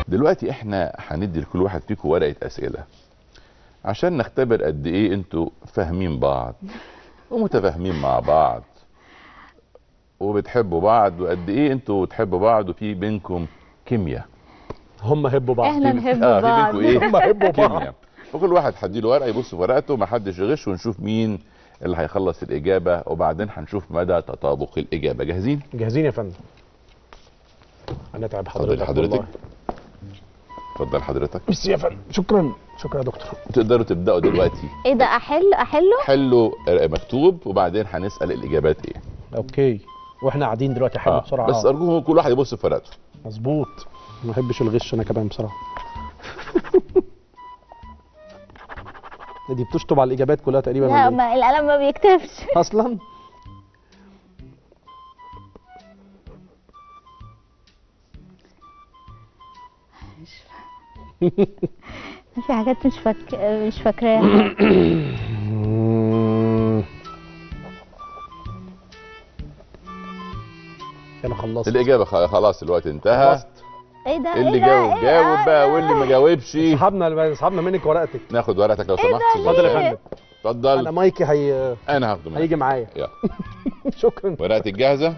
دلوقتي احنا هندي لكل واحد فيكم ورقه اسئله عشان نختبر قد ايه انتوا فاهمين بعض ومتفاهمين مع بعض وبتحبوا بعض وقد ايه انتوا بتحبوا بعض وفي بينكم كيمياء هم هبوا بعض احنا نحب اه بعض في بينكم ايه هم هبوا بعض كيمياء وكل واحد هديله ورقه يبص في ورقته ما حدش يغش ونشوف مين اللي هيخلص الاجابه وبعدين هنشوف مدى تطابق الاجابه جاهزين جاهزين يا فندم هنتعب اتفضل حضرتك حضرتك والله. اتفضل حضرتك ميرسي يا فندم شكرا شكرا يا دكتور تقدروا تبداوا دلوقتي ايه ده احل احله حلوا مكتوب وبعدين هنسال الاجابات ايه اوكي واحنا قاعدين دلوقتي حلو آه. بسرعه بس آه. ارجوكم كل واحد يبص في ورقته مظبوط ما بحبش الغش انا كمان بصراحه دي بتشطب على الاجابات كلها تقريبا لا ولا إيه؟ ما القلم ما بيكتبش اصلا في حاجات مش فاك... مش فاكراها مم. انا خلصت الاجابه خ- خلاص الوقت انتهى خلصت ايه ده اللي ايه ده جاوب إيه جاوب ده؟ بقى واللي ما جاوبش سحبنا سحبنا منك ورقتك ناخد ورقتك لو إيه سمحت ده؟ اتفضل يا ليه؟ فندم انا اتفضل مايكي هي... انا هاخده منك هيجي معايا يلا شكرا ورقتك جاهزه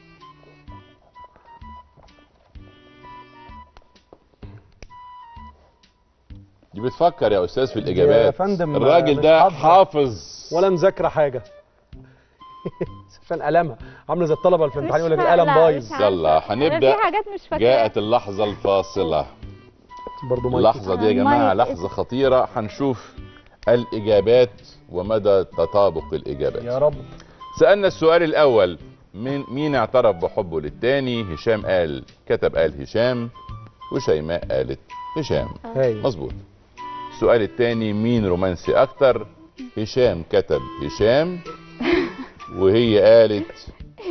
دي بتفكر يا استاذ في الاجابات يا فندم، الراجل مش ده حافظة. حافظ ولا مذاكره حاجه عشان قلمها عامله زي الطلبه اللي في الامتحان يقول لك مش القلم لا، بايظ مش عارفة. يلا أنا هنبدأ. في حاجات مش فاكراها جاءت اللحظه الفاصله برضه مايكي اللحظه دي يا جماعه المايك. لحظه خطيره هنشوف الاجابات ومدى تطابق يا الاجابات رب سالنا السؤال الاول من مين اعترف بحبه للتاني هشام قال كتب قال هشام وشيماء قالت هشام هاي مظبوط السؤال الثاني مين رومانسي اكتر هشام كتب هشام وهي قالت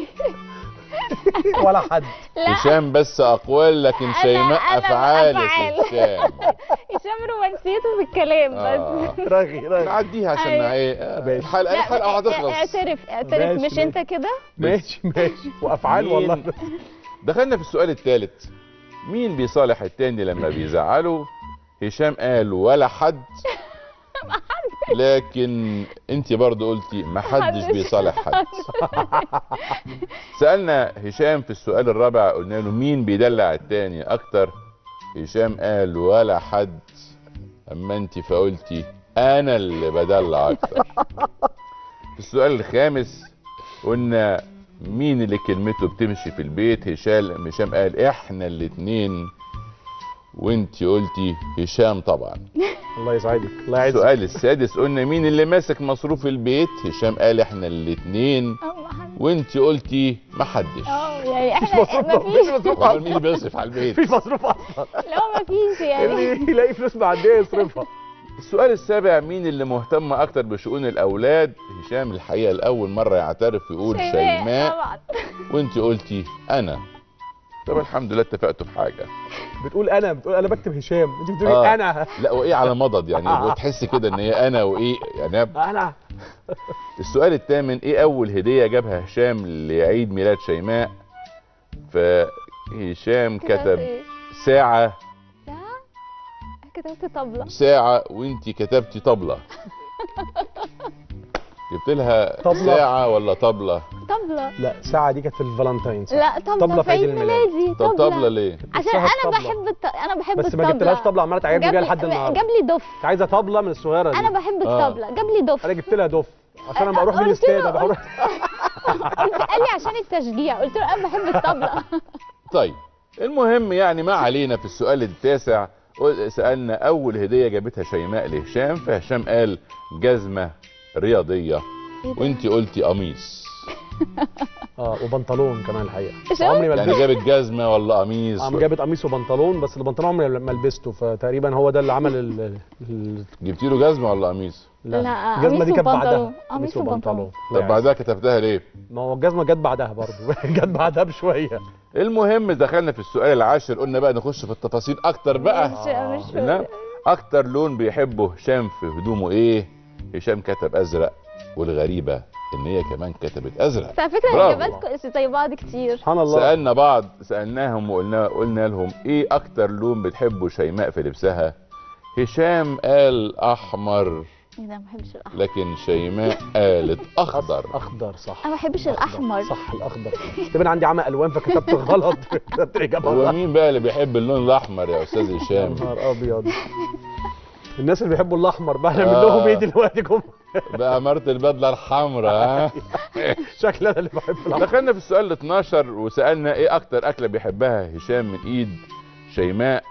ولا حد لا هشام بس اقوال لكن أنا- شيماء أنا افعال يا أفعال. هشام هشام رومانسيته في الكلام بس آه. رغي رغي نعديها عشان أيوة. ايه آه، ماشي. الحلقه لا، الحلقه هتخلص اعترف اعترف ماشي، مش انت كده ماشي ماشي وافعال مين؟ والله دخلنا في السؤال الثالث مين بيصالح التاني لما بيزعله هشام قال ولا حد لكن انت برضو قلتي ما حدش محدش. بيصالح حد سألنا هشام في السؤال الرابع قلنا له مين بيدلع التاني اكتر هشام قال ولا حد اما انت فقلتي انا اللي بدلع اكتر في السؤال الخامس قلنا مين اللي كلمته بتمشي في البيت هشام هشام قال احنا الاتنين وانت قلتي هشام طبعا الله يسعدك الله يعزك السؤال السادس قلنا مين اللي ماسك مصروف البيت هشام قال احنا الاتنين اه ما حد- وانت قلتي محدش اه يعني مفيش احنا مصروف ما مفيش فيش مصروف امال مين اللي بيصرف على البيت مفيش مصروف اصلا لا ما فيش يعني اللي يلاقي فلوس معديه يصرفها السؤال السابع مين اللي مهتم اكتر بشؤون الاولاد هشام الحقيقه لاول مره يعترف يقول شيماء طبعا وانت قلتي انا طب الحمد لله اتفقتوا في حاجه بتقول انا بتقول انا بكتب هشام انت بتقولي آه. انا لا وايه على مضض يعني وتحس كده ان هي انا وايه يعني انا السؤال الثامن ايه اول هديه جابها هشام لعيد ميلاد شيماء فهشام كتب إيه؟ ساعه ساعة كتبت طبلة ساعه وانت كتبتي طبله جبت لها طبلة. ساعه ولا طبله طبلة لا ساعه دي كانت في الفالنتاينز لا طبلة, طبلة في عيد ميلادي طب طبله ليه عشان نفسها انا الطبلة. بحب الط... انا بحب بس الطبلة ما جبتلهاش طبله عماله تعجبني جاب بيها لي- لحد النهارده جاب لي دف كنت عايزه طبله من الصغيره دي انا بحب آه. الطبلة جاب لي دف انا جبت لها دف عشان انا بروح قلت من الاستاد له- أنا بروح قال لي عشان التشجيع قلت له انا بحب الطبلة طيب المهم يعني ما علينا في السؤال التاسع قل- سألنا أول هدية جابتها شيماء لهشام فهشام قال جزمة رياضية إيه ده؟ وانت قلتي قميص اه وبنطلون كمان الحقيقه شوف. عمري ما يعني لبست جابت جزمة ولا قميص قام جابت قميص وبنطلون بس البنطلون عمري ما لبسته فتقريبا هو ده اللي عمل ال... ال... جبتي له جزمة ولا قميص لا، الجزمه دي قميص كانت بعدها وبنطلون. قميص وبنطلون. لا طب بعدها كتبتها ليه ما هو الجزمه جت بعدها برضه جت بعدها بشويه المهم دخلنا في السؤال العاشر قلنا بقى نخش في التفاصيل اكتر بقى مش مش لا اكتر لون بيحبه هشام في هدومه ايه هشام كتب ازرق والغريبة ان هي كمان كتبت ازرق بس على فكره برافو. اجاباتكم زي بعض كتير سبحان الله سالنا بعض سالناهم وقلنا قلنا لهم ايه اكتر لون بتحبوا شيماء في لبسها هشام قال احمر ايه ده ما بحبش الاحمر لكن شيماء قالت اخضر اخضر صح انا ما بحبش أخضر. الاحمر صح الاخضر تقريبا عندي عمى الوان فكتبت غلط كتبت الاجابه هو غلط مين بقى اللي بيحب اللون الاحمر يا استاذ يا هشام نهار ابيض الناس اللي بيحبوا الاحمر بقى نعمل آه. لهم ايه دلوقتي جم بقى مرت البدله الحمراء ها شكل انا اللي بحب الاحمر دخلنا في السؤال ال 12 وسالنا ايه اكتر اكله بيحبها هشام من ايد شيماء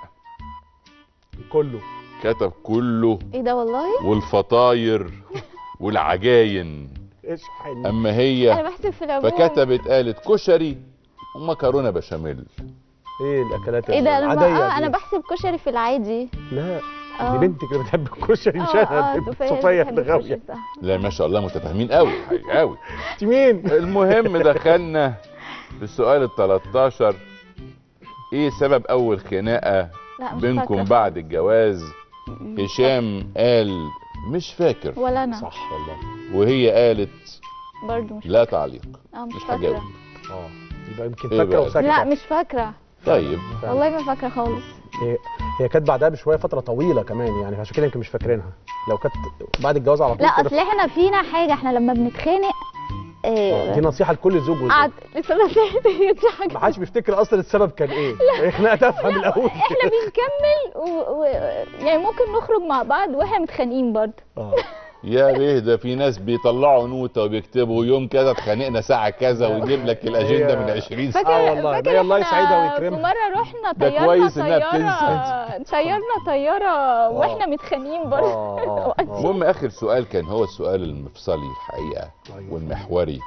كله كتب كله ايه ده والله والفطاير والعجاين اشحن اما انا هي بحسب في العموم فكتبت قالت كشري ومكرونه بشاميل ايه الاكلات ايه ده انا العادية اه دي؟ انا بحسب كشري في العادي لا آه. دي بنتك اللي بتحب الكشري مش اه انا اه بتحب صوفيا صوفيا بتحب اللي غاويه الكشري صح لا ما شاء الله متفاهمين قوي قوي انت مين؟ المهم دخلنا في السؤال ال 13 ايه سبب اول خناقه لا مش بينكم فاكرة. بعد الجواز هشام قال مش فاكر ولا انا صح والله وهي قالت برضو مش لا تعليق اه مش مش فاكره هجاوب اه يبقى يمكن إيه فاكره بقى؟ وساكته لا مش فاكره طيب فعلا. والله ما فاكره خالص هي هي كانت بعدها بشويه فتره طويله كمان يعني عشان كده يمكن مش فاكرينها لو كانت بعد الجواز على طول لا كده اصل احنا فينا حاجه احنا لما بنتخانق آه، دي ايه نصيحه لكل زوج وزوج قعد لسه ما دي ما حاجه حدش بيفتكر اصلا السبب كان ايه هي خناقه تافهه من الاول احنا بنكمل و... و... يعني ممكن نخرج مع بعض واحنا متخانقين برضه اه يا بيه ده في ناس بيطلعوا نوتة وبيكتبوا يوم كذا اتخانقنا ساعة كذا ويجيب لك الأجندة من 20 سنة فاكر آه والله، فاكر ده الله إحنا يسعدها ويكرمها. في مره رحنا ده طيرنا كويس إنها طياره طيرنا طياره واحنا متخانقين برضه اه اه آه. المهم آخر سؤال كان هو السؤال المفصلي الحقيقة أيوة. والمحوري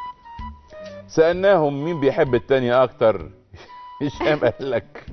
سألناهم مين بيحب التاني أكتر هشام قال لك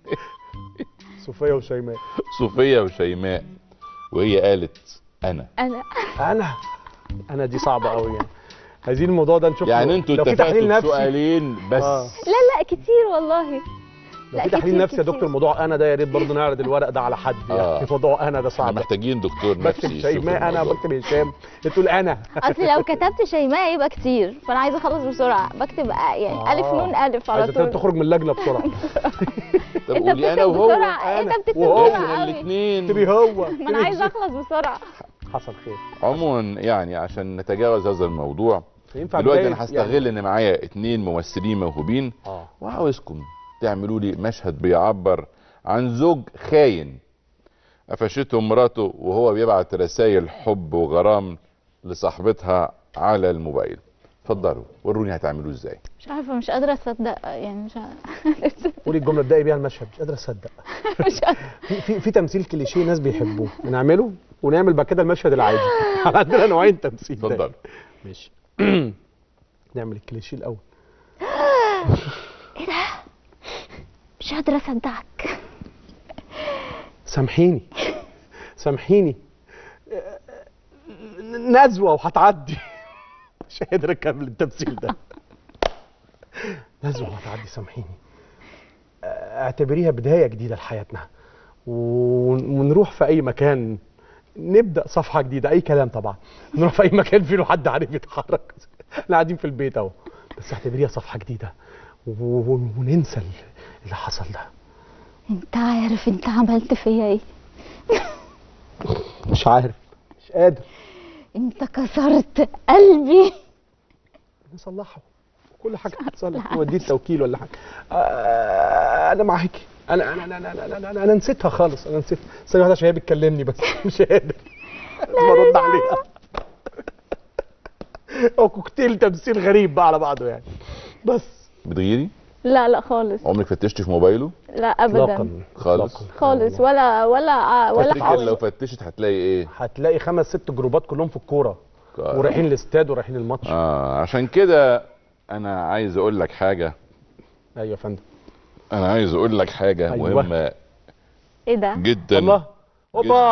صوفيا وشيماء صوفيا وشيماء وهي قالت أنا انا انا انا دي صعبه قوي يعني عايزين الموضوع ده نشوف يعني انتوا لو في اتفقتوا تحليل في نفسي سؤالين بس آه. لا لا كتير والله لو لا، في تحليل كتير نفسي يا كتير. دكتور موضوع انا ده يا ريت برضه نعرض الورق ده على حد آه. يعني موضوع انا ده احنا صعب محتاجين دكتور بكتب نفسي يشوف شيماء انا الموضوع. بكتب هشام تقول انا اصل لو كتبت شيماء يبقى كتير فانا عايزه اخلص بسرعه بكتب آه، يعني آه. الف نون الف على عايزه طول تخرج من اللجنه بسرعه طب انت قولي أنا بتكتب وهو بسرعه انت أنا بتكتب وهو بسرعه احنا قوي الاثنين تبي هو ما انا عايزه اخلص بسرعه حصل خير عموما يعني عشان نتجاوز هذا الموضوع ينفع دلوقتي بداية انا هستغل ان معايا اتنين ممثلين موهوبين اه وعاوزكم تعملوا لي مشهد بيعبر عن زوج خاين قفشته مراته وهو بيبعت رسائل حب وغرام لصاحبتها على الموبايل اتفضلوا وروني هتعملوه ازاي مش عارفه مش قادره اصدق يعني مش عارفه قولي الجمله ابدأي بيها المشهد مش قادر اصدق مش عارفه في في, في تمثيل كليشيه ناس بيحبوه نعمله ونعمل بعد كده المشهد العادي عندنا نوعين تمثيل ده. اتفضلوا ماشي نعمل الكليشيه الاول مش قادره اصدقك سامحيني سامحيني نزوه وهتعدي مش قادر اكمل التمثيل ده نزوه وهتعدي سامحيني اعتبريها بدايه جديده لحياتنا ون- ونروح في اي مكان نبدا صفحه جديده اي كلام طبعا نروح في اي مكان فيه له حد عارف يتحرك احنا قاعدين في البيت اهو بس اعتبريها صفحه جديده و- و- وننسى اللي حصل ده انت عارف انت عملت فيا ايه مش عارف مش قادر انت كسرت قلبي نصلحه كل حاجه تتصلح نوديه التوكيل ولا حاجه آه انا معاكي انا انا انا انا, أنا, أنا, أنا, أنا نسيتها خالص انا نسيت ثانيه واحده عشان هي بتكلمني بس مش قادر لازم ارد عليها هو كوكتيل تمثيل غريب بقى على بعضه يعني بس بتغيري لا لا خالص عمرك فتشتي في موبايله لا ابدا اطلاقا خالص؟ إطلاقاً. خالص ولا ولا ولا تفتكر لو فتشت هتلاقي ايه هتلاقي خمس ست جروبات كلهم في الكوره ورايحين الاستاد ورايحين الماتش اه عشان كده انا عايز اقول لك حاجه ايوه يا فندم انا عايز اقول لك حاجه أيوة. مهمه ايه ده جدا الله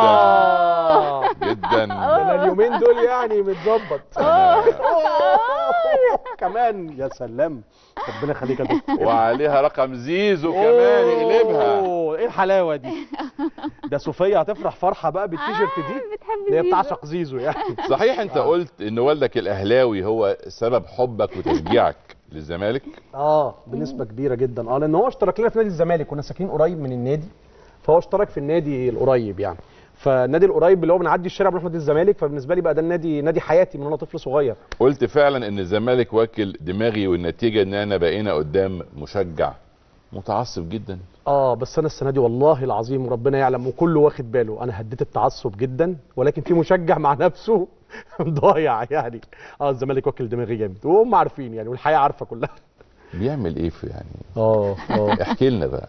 اوبا جدا انا اليومين دول يعني متظبط كمان يا سلام ربنا يخليك يا دكتور وعليها رقم زيزو كمان يقلبها أوه، ايه الحلاوه دي ده صوفيا هتفرح فرحه بقى بالتيشيرت دي بتحب اللي هي زيزو. بتعشق زيزو يعني صحيح انت قلت ان والدك الاهلاوي هو سبب حبك وتشجيعك للزمالك اه بنسبه كبيره جدا اه لان هو اشترك لنا في نادي الزمالك كنا ساكنين قريب من النادي فهو اشترك في النادي القريب يعني فالنادي القريب اللي هو بنعدي الشارع بنروح نادي الزمالك فبالنسبه لي بقى ده النادي نادي حياتي من وانا طفل صغير قلت فعلا ان الزمالك واكل دماغي والنتيجه ان انا بقينا قدام مشجع متعصب جدا اه بس انا السنه دي والله العظيم وربنا يعلم وكله واخد باله انا هديت التعصب جدا ولكن في مشجع مع نفسه ضايع يعني اه الزمالك واكل دماغي جامد وهم عارفين يعني والحياه عارفه كلها بيعمل ايه في يعني اه اه احكي لنا بقى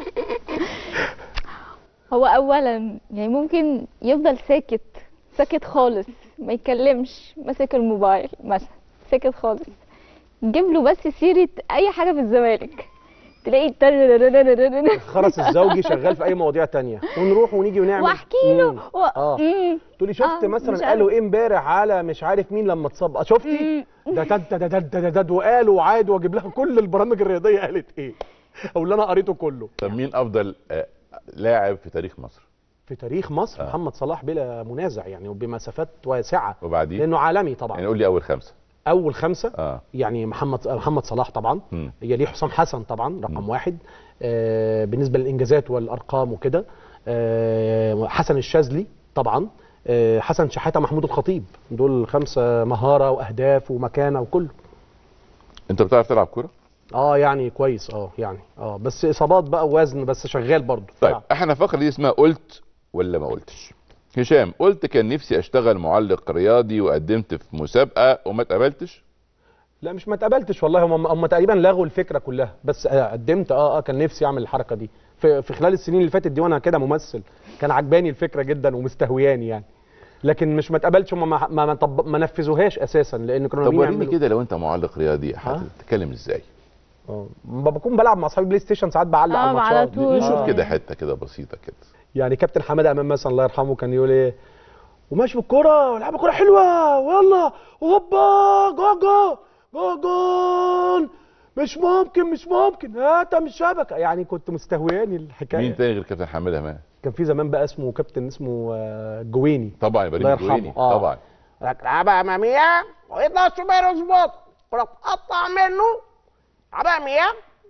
هو اولا يعني ممكن يفضل ساكت ساكت خالص ما يتكلمش ماسك الموبايل مثلا ساكت خالص جيب له بس سيره اي حاجه في الزمالك تلاقي ترررررررر. الخرس الزوجي شغال في اي مواضيع تانية ونروح ونيجي ونعمل واحكي له مم. و... اه مم. تقولي شفت آه، مثلا مش قالوا عارف. ايه امبارح على مش عارف مين لما اتصاب آه، شفتي ده ده ده ده ده ده ده وقالوا وعاد واجيب لها كل البرامج الرياضيه قالت ايه او اللي انا قريته كله طب مين افضل آه، لاعب في تاريخ مصر في تاريخ مصر آه. محمد صلاح بلا منازع يعني وبمسافات واسعه وبعدين لانه عالمي طبعا يعني قول لي اول خمسه اول خمسه اه يعني محمد محمد صلاح طبعا مم. يليه حسام حسن طبعا رقم مم. واحد آه بالنسبه للانجازات والارقام وكده آه حسن الشاذلي طبعا آه حسن شحاته محمود الخطيب دول خمسه مهاره واهداف ومكانه وكله انت بتعرف تلعب كوره اه يعني كويس اه يعني اه بس اصابات بقى ووزن بس شغال برضه طيب احنا فقره دي اسمها قلت ولا ما قلتش هشام قلت كان نفسي اشتغل معلق رياضي وقدمت في مسابقه وما اتقبلتش لا مش ما اتقبلتش والله هم هم تقريبا لغوا الفكره كلها بس آه قدمت اه اه كان نفسي اعمل الحركه دي في, في خلال السنين اللي فاتت دي وانا كده ممثل كان عجباني الفكره جدا ومستهوياني يعني لكن مش ما اتقبلش هم ما ما, ما, طب ما نفذوهاش اساسا لان كانوا طب ناويين وريني يعملوا- كده لو انت معلق رياضي هتتكلم ازاي اه ما بكون بلعب مع اصحابي بلاي ستيشن ساعات بعلق آه، على على الماتشات طول. نشوف آه. كده حته كده بسيطه كده يعني كابتن حماده امام مثلا الله يرحمه كان يقول ايه وماشي بالكرة والعب كرة حلوة ويلا هوبا جو جو جو جول مش ممكن مش ممكن هاتها من الشبكة يعني كنت مستهوياني الحكاية مين تاني غير كابتن حماده امام كان في زمان بقى اسمه كابتن اسمه آه، جويني طبعا الله ابراهيم يرحمه. الجويني آه. طبعا لعبها امامية ويطلع الشوبير يظبط كرة تقطع منه لعبها امامية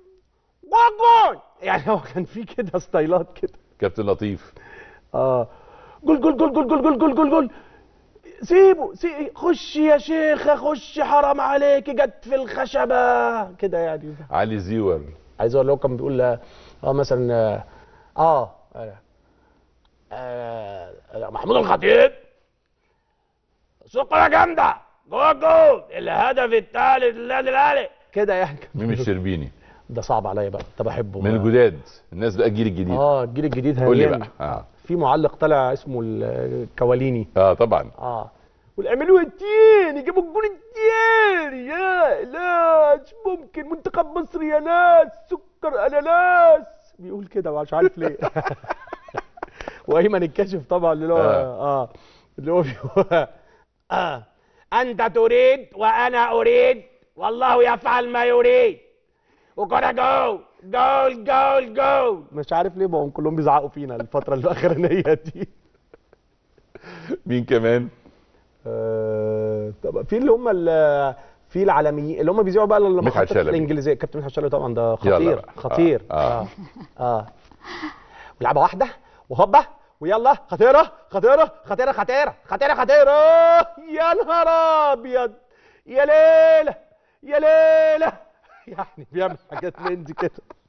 جول جول يعني هو كان في كده ستايلات كده كابتن لطيف اه جول جول جول جول جول جول جول جول جول سيبه سي خش يا شيخة خش حرام عليك جت في الخشبة كده يعني علي زيور عايز اقول له كان بيقول اه آه، مثلا اه, آه, آه, آه محمود الخطيب سقرة جامدة جول جول الهدف الثالث للنادي الاهلي كده يعني ميمي الشربيني ده صعب عليا بقى ده بحبه من الجداد الناس بقى الجيل الجديد اه الجيل الجديد قول لي هياني. بقى اه, في معلق طلع اسمه الكواليني آه طبعا اه والاعملوا التاني جابوا الجول التاني يا لا مش ممكن منتخب مصر يا ناس سكر اناناس بيقول كده مش عارف ليه وايمن الكاشف طبعا اللي هو آه. اه اللي هو بيقول اه انت تريد وانا اريد والله يفعل ما يريد وكره جول جول جول جول مش عارف ليه بقوا كلهم بيزعقوا فينا الفتره الاخرانيه دي مين كمان آه، طب في اللي هم ال- في العالميين اللي هم بيذيعوا بقى المحطات شلبي. الانجليزيه كابتن مدحت شلبي طبعا ده يلا خطير بقى. خطير آه. اه اه ولعبه واحده وهوبا ويلا خطيره خطيره خطيره خطيره خطيره خطيره يا نهار ابيض يا ليله يا ليله يعني بيعمل حاجات من دي كده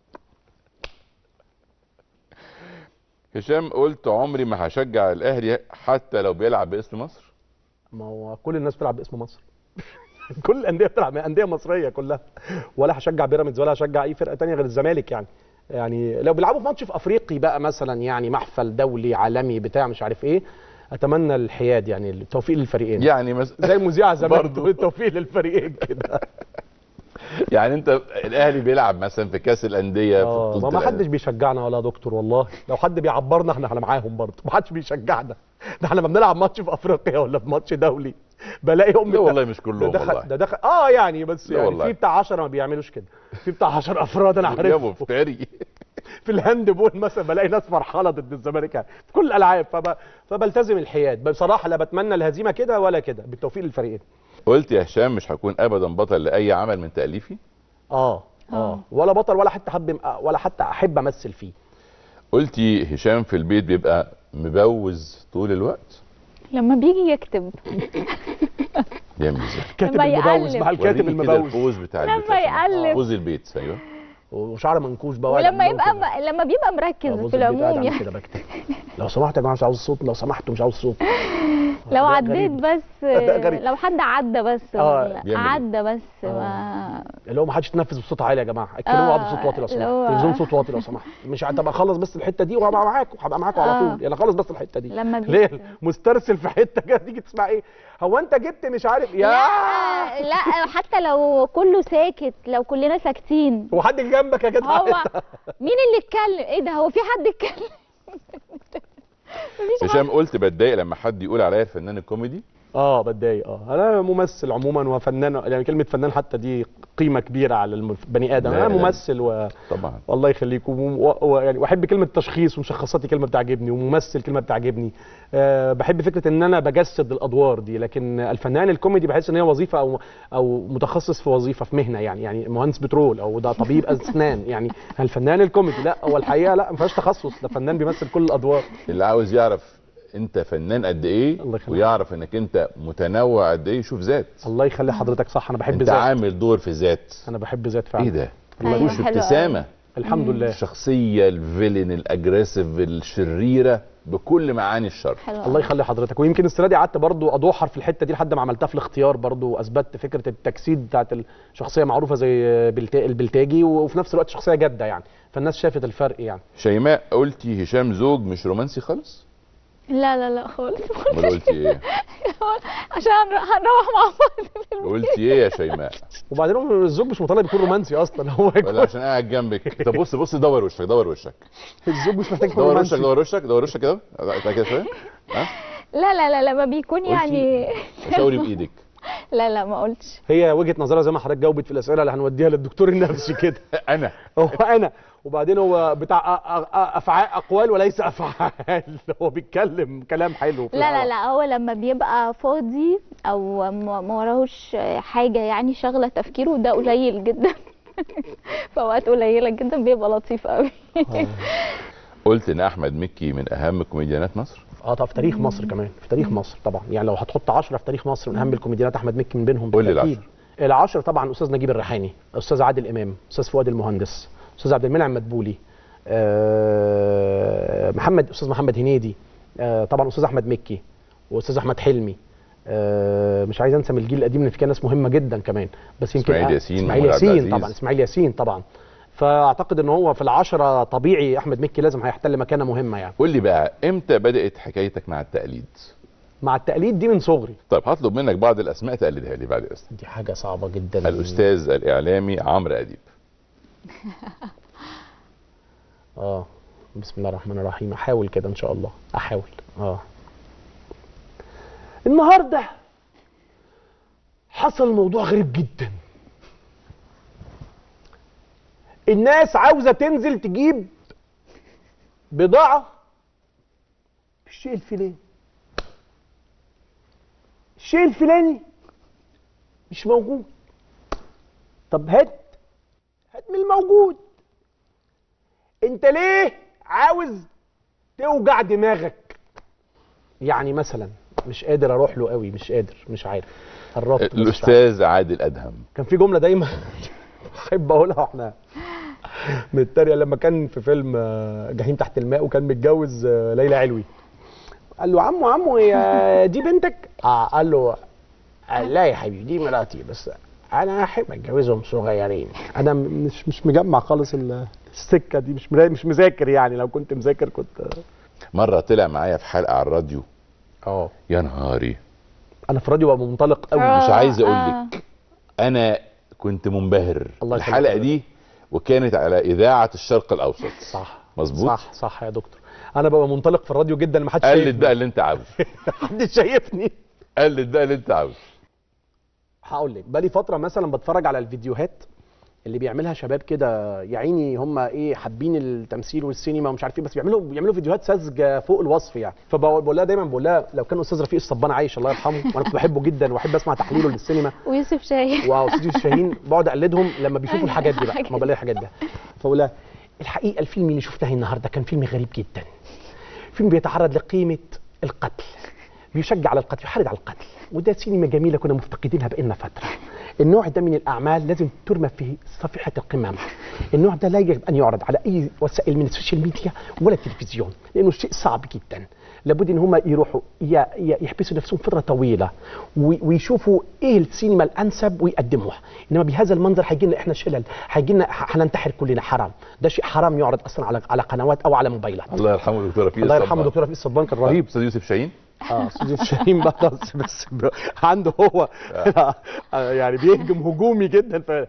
هشام قلت عمري ما هشجع الاهلي حتى لو بيلعب باسم مصر ما هو كل الناس بتلعب باسم مصر كل الانديه بتلعب انديه مصريه كلها ولا هشجع بيراميدز ولا هشجع اي فرقه تانية غير الزمالك يعني يعني لو بيلعبوا في ماتش في افريقي بقى مثلا يعني محفل دولي عالمي بتاع مش عارف ايه اتمنى الحياد يعني التوفيق للفريقين يعني مس... زي المذيعه زمان برضو. تقول التوفيق للفريقين كده يعني انت الاهلي بيلعب مثلا في كاس الانديه في اه بطوله ما الأهلي. حدش بيشجعنا ولا يا دكتور والله لو حد بيعبرنا احنا احنا معاهم برضه ما حدش بيشجعنا ده احنا لما بنلعب ماتش في افريقيا ولا في ماتش دولي بلاقي امي لا والله مش كلهم ده دخل والله ده دخل اه يعني بس لا يعني والله. في بتاع 10 ما بيعملوش كده في بتاع 10 افراد انا يا عارفهم مفتري في الهاند بول مثلا بلاقي ناس فرحانه ضد الزمالك يعني في كل الالعاب فب... فبلتزم الحياد بصراحه لا بتمنى الهزيمه كده ولا كده بالتوفيق للفريقين قلت يا هشام مش هكون ابدا بطل لاي عمل من تاليفي اه اه آه. ولا بطل ولا حتى حب ولا حتى احب امثل فيه قلتي هشام في البيت بيبقى مبوز طول الوقت لما بيجي يكتب جامد ازاي كاتب لما المبوز يقلب. مع الكاتب وريني كده المبوز البوز بتاع لما البيت عشان- يقلب. بوز البيت ايوه وشعر منكوش بقى ولما يبقى م... لما بيبقى مركز في العموم يعني كده بكتب لو سمحت يا جماعه مش عاوز صوت لو سمحتوا مش عاوز صوت لو ده عديت غريب. بس ده غريب. لو حد عدى بس آه، ولا بيعمل إيه؟ عدى بس ما اللي هو ما حدش يتنفس بصوت عالي يا جماعه اتكلموا آه، بعض بصوت واطي لو اللي سمحت هو- تلفزيون صوت واطي لو سمحت مش طب اخلص بس الحته دي وهبقى معاكم هبقى معاكم على آه. طول يلا خلص بس الحته دي لما بي- ليه مسترسل في حته كده تيجي تسمع ايه هو انت جبت مش عارف يا لا لا حتى لو كله ساكت لو كلنا ساكتين هو حد جنبك يا جدع هو مين اللي اتكلم ايه ده هو في حد اتكلم مفيش هشام قلت بتضايق لما حد يقول عليا الفنان الكوميدي اه بتضايق اه انا ممثل عموما وفنان يعني كلمه فنان حتى دي قيمه كبيره على البني ادم لا، انا لا. ممثل و... طبعا والله يخليكم و... و... يعني واحب كلمه تشخيص ومشخصاتي كلمه بتعجبني وممثل كلمه بتعجبني أه بحب فكره ان انا بجسد الادوار دي لكن الفنان الكوميدي بحس ان هي وظيفه او او متخصص في وظيفه في مهنه يعني يعني مهندس بترول او ده طبيب اسنان يعني الفنان الكوميدي لا هو الحقيقه لا ما فيهاش تخصص ده فنان بيمثل كل الادوار اللي عاوز يعرف انت فنان قد ايه الله يخليك. ويعرف انك انت متنوع قد ايه يشوف ذات الله يخلي حضرتك صح انا بحب انت ذات عامل دور في ذات انا بحب ذات فعلا ايه ده أيوة، ملوش حلو أوي. ابتسامه الحمد لله الشخصيه الفيلن الاجريسيف الشريره بكل معاني الشر حلو الله يخلي حضرتك ويمكن السنه دي قعدت برضو ادوحر في الحته دي لحد ما عملتها في الاختيار برضو واثبتت فكره التجسيد بتاعت الشخصيه معروفه زي بلتا- البلتاجي وفي نفس الوقت شخصيه جاده يعني فالناس شافت الفرق يعني شيماء قلتي هشام زوج مش رومانسي خالص لا لا لا خالص امال قلتي ايه عشان هنروح هنروح مع بعض في البيت. قلتي ايه يا شيماء وبعدين هو الزوج مش مطالب يكون رومانسي اصلا هو ولا يكون عشان قاعد جنبك طب بص بص دور وشك دور وشك الزوج مش محتاج يكون دور وشك رومانسي دور وشك دور وشك كده تعالى كده شويه ها لا لا لا لما بيكون قلتي يعني شاوري بايدك لا لا ما قلتش هي وجهه نظرها زي ما حضرتك جاوبت في الاسئله اللي هنوديها للدكتور النفسي كده انا هو انا وبعدين هو بتاع أ- أ- افعال اقوال وليس افعال هو بيتكلم كلام حلو في لا لا الأول. لا هو لما بيبقى فاضي او ما ما وراهوش حاجه يعني شغله تفكيره ده قليل جدا في اوقات قليله جدا بيبقى لطيف قوي قلت ان احمد مكي من اهم كوميديانات مصر اه طب في تاريخ مصر كمان في تاريخ مصر طبعا يعني لو هتحط 10 في تاريخ مصر من اهم الكوميديانات احمد مكي من بينهم قول لي بالتأكيد. العشرة طبعا استاذ نجيب الريحاني استاذ عادل امام استاذ فؤاد المهندس استاذ عبد المنعم مدبولي آه، محمد استاذ محمد هنيدي آه، طبعا استاذ احمد مكي واستاذ احمد حلمي آه، مش عايز انسى من الجيل القديم ان في كان ناس مهمه جدا كمان بس يمكن إسماعيل آه، ياسين، اسماعيل محمود عبد ياسين العزيز. طبعا اسماعيل ياسين طبعا فاعتقد ان هو في العشرة طبيعي احمد مكي لازم هيحتل مكانه مهمه يعني قول لي بقى امتى بدات حكايتك مع التقليد مع التقليد دي من صغري طيب هطلب منك بعض الاسماء تقلدها لي بعد اذنك دي حاجه صعبه جدا الاستاذ الاعلامي عمرو اديب اه بسم الله الرحمن الرحيم احاول كده ان شاء الله احاول اه النهارده حصل موضوع غريب جدا الناس عاوزه تنزل تجيب بضاعه بالشيء الفلاني الشيء الفلاني مش موجود طب هات هات من الموجود انت ليه عاوز توجع دماغك يعني مثلا مش قادر اروح له قوي مش قادر مش عارف قربت بس مش عارف. الاستاذ عادل ادهم كان في جمله دايما احب اقولها واحنا بنتريق لما كان في فيلم آه، جحيم تحت الماء وكان متجوز آه، ليلى علوي قال له عمو عمو هي دي بنتك اه قال له قال لا يا حبيبي دي مراتي بس انا احب اتجوزهم صغيرين انا م- مش مش مجمع خالص ال- السكه دي مش مرا- مش مذاكر يعني لو كنت مذاكر كنت مره طلع معايا في حلقه على الراديو اه يا نهاري انا في الراديو ببقى منطلق قوي آه. مش عايز اقول آه. لك انا كنت منبهر الله يخليك. الحلقه دي وكانت على اذاعه الشرق الاوسط صح مظبوط صح صح يا دكتور انا ببقى منطلق في الراديو جدا ما حدش قلد شايفني. بقى اللي انت عاوزه محدش شايفني قلد بقى اللي انت عاوزه هقول لك بقالي فتره مثلا بتفرج على الفيديوهات اللي بيعملها شباب كده يا عيني هم ايه حابين التمثيل والسينما ومش عارف ايه بس بيعملوا بيعملوا فيديوهات ساذجه فوق الوصف يعني فبقول لها دايما بقول لها لو كان استاذ رفيق الصبان عايش الله يرحمه وانا كنت بحبه جدا واحب اسمع تحليله للسينما ويوسف شاهين واستوديو الشاهين بقعد اقلدهم لما بيشوفوا أيوة، الحاجات دي بقى حاجات. ما بلاقي الحاجات دي فاقول لها الحقيقه الفيلم اللي شفناه النهارده كان فيلم غريب جدا فيلم بيتعرض لقيمه القتل بيشجع على القتل يحرض على القتل وده سينما جميله كنا مفتقدينها بقالنا فتره النوع ده من الاعمال لازم ترمى في صفيحه القمامه النوع ده لا يجب ان يعرض على اي وسائل من السوشيال ميديا ولا التلفزيون لانه شيء صعب جدا لابد ان هم يروحوا ي- ي- يحبسوا نفسهم فتره طويله وي- ويشوفوا ايه السينما الانسب ويقدموها انما بهذا المنظر هيجي لنا احنا شلل هيجي لنا هننتحر كلنا حرام ده شيء حرام يعرض اصلا على على قنوات او على موبايلات الله يرحمه دكتور رفيق الله يرحمه الصبان. دكتور رفيق الصبان كان رهيب استاذ يوسف شاهين اه استوديو شاهين بقى بس, بس ب- عنده هو آه، يعني بيهجم هجومي جدا ف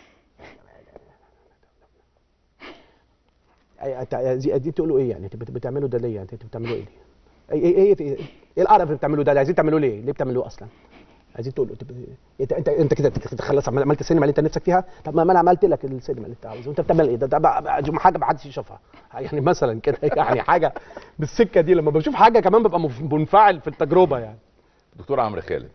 أي- أت- دي دي تقولوا ايه يعني انت بت- بتعملوا ده ليه يعني انت بتعملوا ايه ايه ايه ايه, ايه, إيه القرف اللي بتعملوه ده عايزين تعملوا ليه ليه بتعملوه اصلا عايزين تقولوا انت انت انت, انت كده أنت خلاص عمل- عملت السينما اللي انت نفسك فيها طب ما ما انا عملت لك السينما اللي انت عاوزها وانت بتعمل ايه ده, ده بقى- بقى حاجه ما حدش يشوفها يعني مثلا كده يعني حاجه بالسكه دي لما بشوف حاجه كمان ببقى مف- منفعل في التجربه يعني دكتور عمرو خالد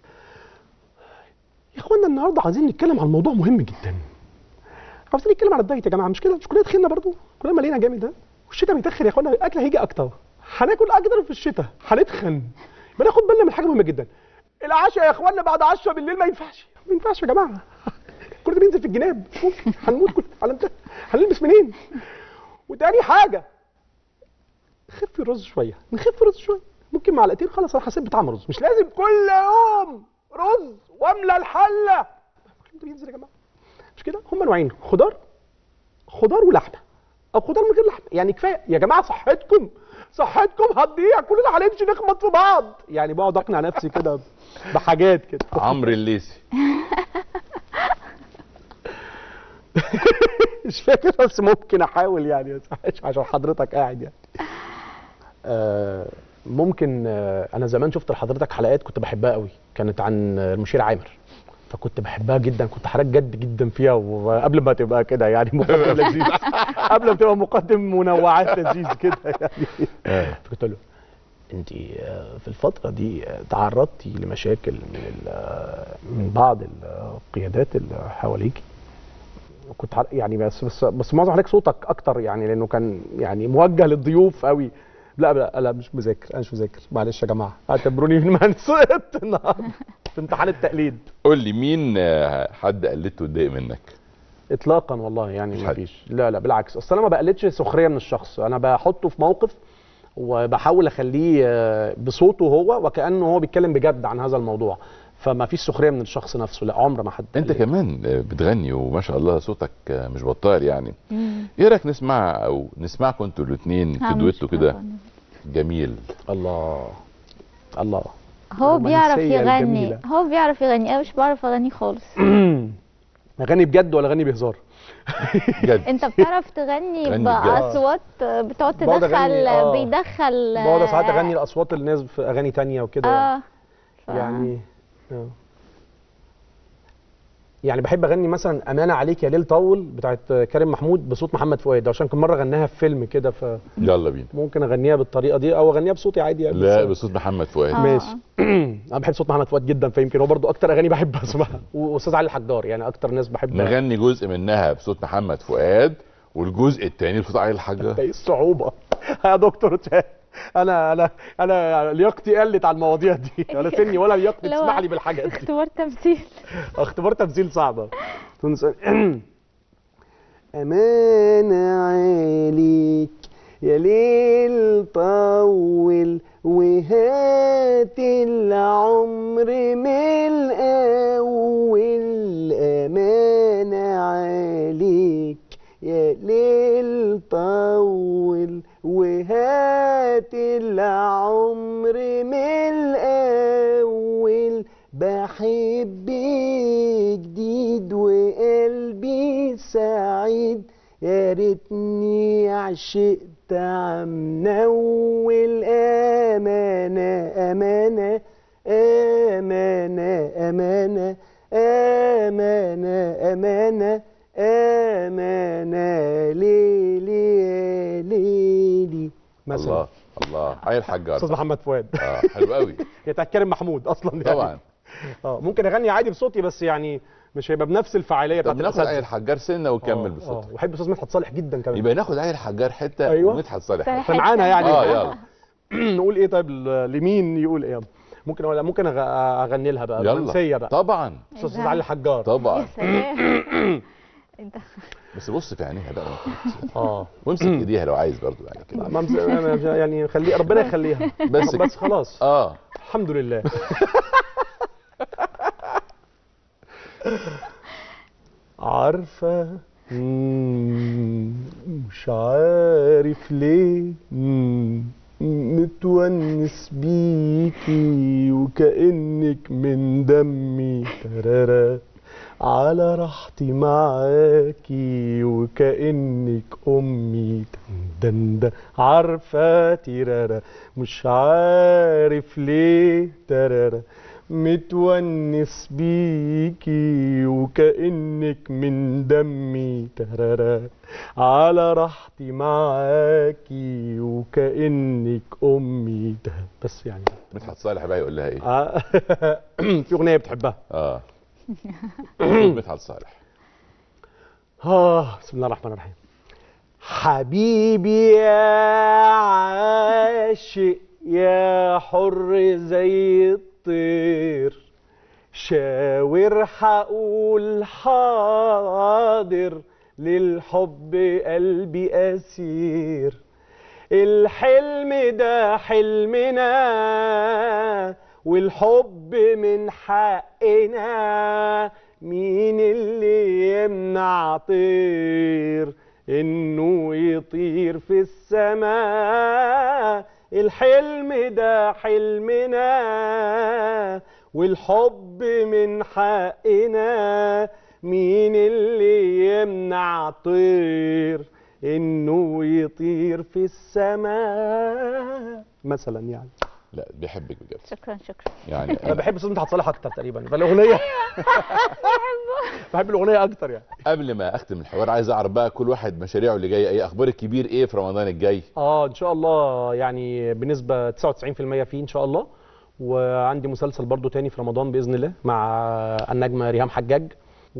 يا اخوانا النهارده عايزين نتكلم عن موضوع مهم جدا عاوزين نتكلم عن الدايت يا جماعه مش كده مش كلنا تخنا برضو كلنا مالينا جامد ها والشتاء بيتاخر يا اخوانا الاكل هيجي اكتر هناكل اكتر في الشتاء هنتخن بناخد بالنا من حاجه مهمه جدا العشاء يا اخوانا بعد 10 بالليل ما ينفعش ما ينفعش يا جماعه كل ده بينزل في الجناب مش ممكن هنموت كل على انت هنلبس منين وتاني حاجه نخف الرز شويه نخف الرز شويه ممكن معلقتين خلاص انا حسيت بطعم الرز مش لازم كل يوم رز واملى الحله ده بينزل يا جماعه مش كده هم نوعين خضار خضار ولحمه او خضار من غير لحمه يعني كفايه يا جماعه صحتكم صحتكم هتضيع كلنا هنمشي نخبط في بعض يعني بقعد اقنع نفسي كده بحاجات كده عمرو الليثي مش فاكر بس ممكن احاول يعني بس عشان حضرتك قاعد يعني آه ممكن آه انا زمان شفت لحضرتك حلقات كنت بحبها قوي كانت عن المشير عامر فكنت بحبها جدا كنت حضرتك جد جدا فيها وقبل ما تبقى كده يعني مقدم لذيذ قبل ما تبقى مقدم منوعات لذيذ كده يعني فكنت له انت في الفتره دي تعرضتي لمشاكل من ال- من بعض القيادات اللي حواليكي كنت عار- يعني بس بس بس معظم حضرتك صوتك اكتر يعني لانه كان يعني موجه للضيوف قوي لا لا لا مش مذاكر انا مش مذاكر معلش يا جماعه اعتبروني من من سقطت النهارده في امتحان التقليد قول لي مين آه، حد قلدته اتضايق منك اطلاقا والله يعني مش ما حد. فيش لا لا بالعكس اصل انا ما بقلدش سخريه من الشخص انا بحطه في موقف وبحاول اخليه آه، بصوته هو وكانه هو بيتكلم بجد عن هذا الموضوع فما فيش سخريه من الشخص نفسه لا عمر ما حد انت قال لي. كمان آه، بتغني وما شاء الله صوتك آه، مش بطال يعني مم. ايه رايك نسمع او نسمعكم انتوا الاثنين في هعمل دويتو كده طبعاً. جميل الله الله هو بيعرف الرومانسية يغني الجميلة. هو بيعرف يغني انا مش بعرف اغني خالص اغني بجد ولا اغني بهزار جد انت بتعرف تغني غني بجد. باصوات بتقعد بقعد تدخل أغني، آه. بيدخل بقعد ساعات اغني لاصوات الناس في اغاني تانية وكده اه ف- يعني آه. يعني بحب اغني مثلا امانه عليك يا ليل طول بتاعت كريم محمود بصوت محمد فؤاد عشان كل مره غناها في فيلم كده يلا بينا فممكن اغنيها بالطريقه دي او اغنيها بصوتي عادي يعني لا بس- بصوت محمد فؤاد آه. ماشي انا بحب صوت محمد فؤاد جدا فيمكن هو برضو اكتر اغاني بحب اسمعها واستاذ علي الحجار يعني اكتر ناس بحب نغني جزء منها بصوت محمد فؤاد والجزء الثاني بصوت علي الحاجه ايه الصعوبه يا دكتور تاه. انا انا انا لياقتي قلت على المواضيع دي ولا سني ولا لياقتي اللي هو تسمح لي بالحاجات دي اختبار تمثيل اختبار تمثيل صعبة تونس أمانة عليك يا ليل طول وهات العمر من الأول أمانة عليك يا ليل طول وهات العمر من الأول بحب جديد وقلبي سعيد يا ريتني عشقت عم نول أمانة أمانة أمانة أمانة أمانة أمانة أمانة ليلي ليلي مثلا الله الله عيل الحجار استاذ محمد فؤاد اه حلو قوي هي بتاعت كريم محمود اصلا يعني طبعا اه ممكن اغني عادي بصوتي بس يعني مش هيبقى بنفس الفعاليه طب بتاعت ناخد الأساتذة. عيل الحجار سنه ونكمل آه، بصوتك اه وبحب استاذ مدحت صالح جدا كمان يبقى ناخد عيل الحجار حته أيوة. ومدحت صالح صالح. حتة. احنا معانا يعني اه يلا نقول ايه طيب ل- لمين يقول ايه ممكن ولا ممكن أغ- اغني لها بقى رومانسيه يلا بقى طبعا استاذ علي الحجار يا طبعا سلام انت بس بص في عينيها بقى اه وامسك ايديها لو عايز برضو يعني كده ما مز- أنا- يعني خلي ربنا يخليها بس بس خلاص اه الحمد لله عارفة مم، مش عارف ليه مم، متونس بيكي وكأنك من دمي ترارا على راحتي معاكي وكأنك أمي دندن عارفة تيرارا مش عارف ليه ترارا متونس بيكي وكأنك من دمي ترارا على راحتي معاكي وكأنك أمي ده بس يعني مدحت صالح بقى يقول لها ايه آه، في أغنية بتحبها اه مدحت صالح آه بسم الله الرحمن الرحيم حبيبي يا عاشق يا حر زي الطير شاور حقول حاضر للحب قلبي أسير الحلم ده حلمنا والحب من حقنا مين اللي يمنع طير انه يطير في السماء الحلم ده حلمنا والحب من حقنا مين اللي يمنع طير انه يطير في السماء مثلا يعني لا بيحبك بجد شكرا شكرا يعني انا بحب استاذ مدحت صالح اكتر تقريبا فالاغنيه بحب الاغنيه اكتر يعني قبل ما اختم الحوار عايز اعرف بقى كل واحد مشاريعه اللي جايه ايه اخبار الكبير ايه في رمضان الجاي اه ان شاء الله يعني بنسبه 99% فيه ان شاء الله وعندي مسلسل برضو تاني في رمضان باذن الله مع النجمه ريهام حجاج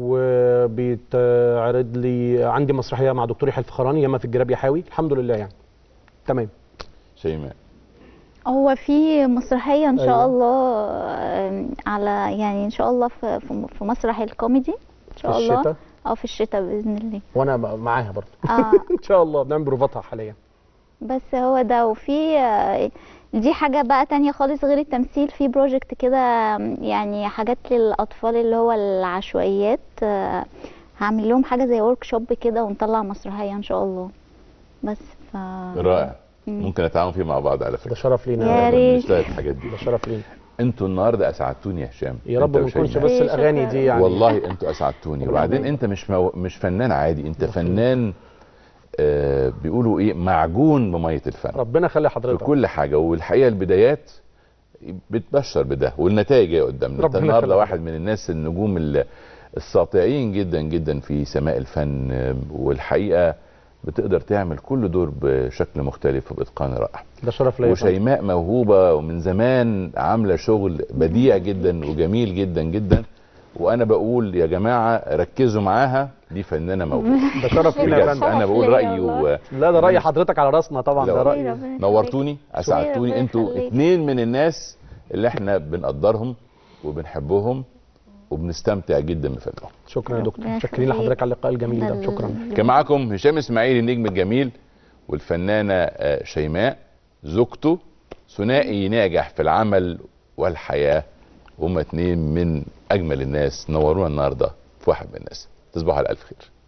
وبيتعرض لي عندي مسرحيه مع دكتور يحيى الفخراني ياما في الجراب يحاوي الحمد لله يعني تمام شيماء هو في مسرحية ان شاء أيوة. الله آم، على يعني ان شاء الله في في- في مسرح الكوميدي ان في شاء الله الشتاء اه في الشتاء باذن الله وانا ب- معاها برضو اه ان شاء الله بنعمل بروفاتها حاليا بس هو ده وفي آه، دي حاجة بقى تانية خالص غير التمثيل في بروجكت كده آم، يعني حاجات للأطفال اللي هو العشوائيات آه، هعمل لهم حاجة زي ورك شوب كده ونطلع مسرحية إن شاء الله بس ف رائع مم. ممكن نتعاون فيه مع بعض على ده فكره شرف لينا يا يا رب. ريت. نشتغل الحاجات دي ده شرف لينا انتوا النهارده اسعدتوني يا هشام يا رب انت ما نكونش وشيماء. بس إيه، الاغاني شكراً. دي يعني والله انتوا اسعدتوني ربنا وبعدين يبارك. انت مش مو... مش فنان عادي انت فنان آه بيقولوا ايه معجون بميه الفن ربنا يخلي في حضرتك كل حاجه والحقيقه البدايات بتبشر بده والنتائج جايه قدامنا انت ربنا النهارده يخليك. واحد من الناس النجوم ال- الساطعين جدا جدا في سماء الفن آه، والحقيقه بتقدر تعمل كل دور بشكل مختلف وباتقان رائع ده شرف ليا يا فندم. وشيماء موهوبه ومن زمان عامله شغل بديع جدا وجميل جدا جدا وانا بقول يا جماعه ركزوا معاها دي فنانه موهوبه ده شرف لينا يا بجد فندم انا بقول ليا رايي والله. و... لا ده راي حضرتك على راسنا طبعا لا ده والله. راي ربنا يخليك. نورتوني ربنا اسعدتوني انتوا يخليك. اتنين من الناس اللي احنا بنقدرهم وبنحبهم وبنستمتع جدا بفنهم شكرا يا دكتور ربنا شاكرين يخليك. لحضرتك على اللقاء الجميل ده ده شكرا ال- كان معاكم هشام اسماعيل النجم الجميل والفنانه آه، شيماء زوجته ثنائي ناجح في العمل والحياه هما اتنين من اجمل الناس نورونا النهارده في واحد من الناس تصبحوا على الف خير